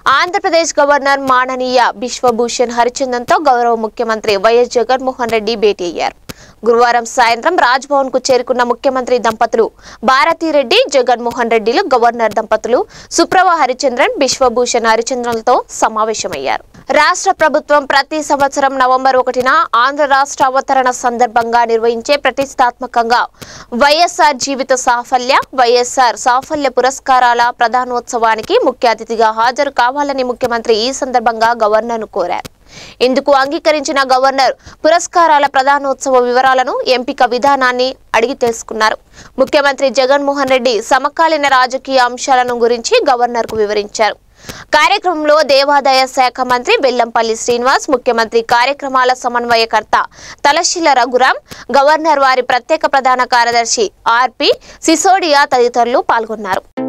Andhra Pradesh governor మాననీయ బిశ్వభూషణ్ హరిచందన్తో గౌరవ ముఖ్యమంత్రి వైఎస్ జగన్మోహన్ రెడ్డి భేటీ అయ్యారు గురువారం సాయంత్రం రాజ్భవన్ కు చేరుకున్న ముఖ్యమంత్రి దంపతులు భారతిరెడ్డి జగన్మోహన్ రెడ్డిలు గవర్నర్ దంపతులు సుప్రభ హరిచంద్రన్ బిశ్వభూషణ్ హరిచంద్రన్లతో సమావేశమయ్యారు రాష్ట్ర ప్రభుత్వం ప్రతి సంవత్సరం నవంబర్ ఒకటిన ఆంధ్ర రాష్ట్ర అవతరణ సందర్భంగా నిర్వహించే ప్రతిష్టాత్మకంగా వైఎస్ఆర్ జీవిత సాఫల్య వైఎస్ఆర్ సాఫల్య పురస్కారాల ప్రధానోత్సవానికి ముఖ్య అతిథిగా హాజరు కావాలని ముఖ్యమంత్రి ఈ సందర్భంగా గవర్నర్ను కోరారు ఇందుకు అంగీకరించిన గవర్నర్ పురస్కారాల ప్రధానోత్సవ వివరాలను ఎంపిక విధానాన్ని అడిగి తెలుసుకున్నారు ముఖ్యమంత్రి జగన్మోహన్ రెడ్డి సమకాలీన రాజకీయ అంశాలను గురించి గవర్నర్కు వివరించారు కార్యక్రమంలో దేవాదాయ శాఖ మంత్రి బెల్లంపల్లి శ్రీనివాస్ ముఖ్యమంత్రి కార్యక్రమాల సమన్వయకర్త తలశిల రఘురాం గవర్నర్ వారి ప్రత్యేక ప్రధాన కార్యదర్శి ఆర్పి సిసోడియా తదితరులు పాల్గొన్నారు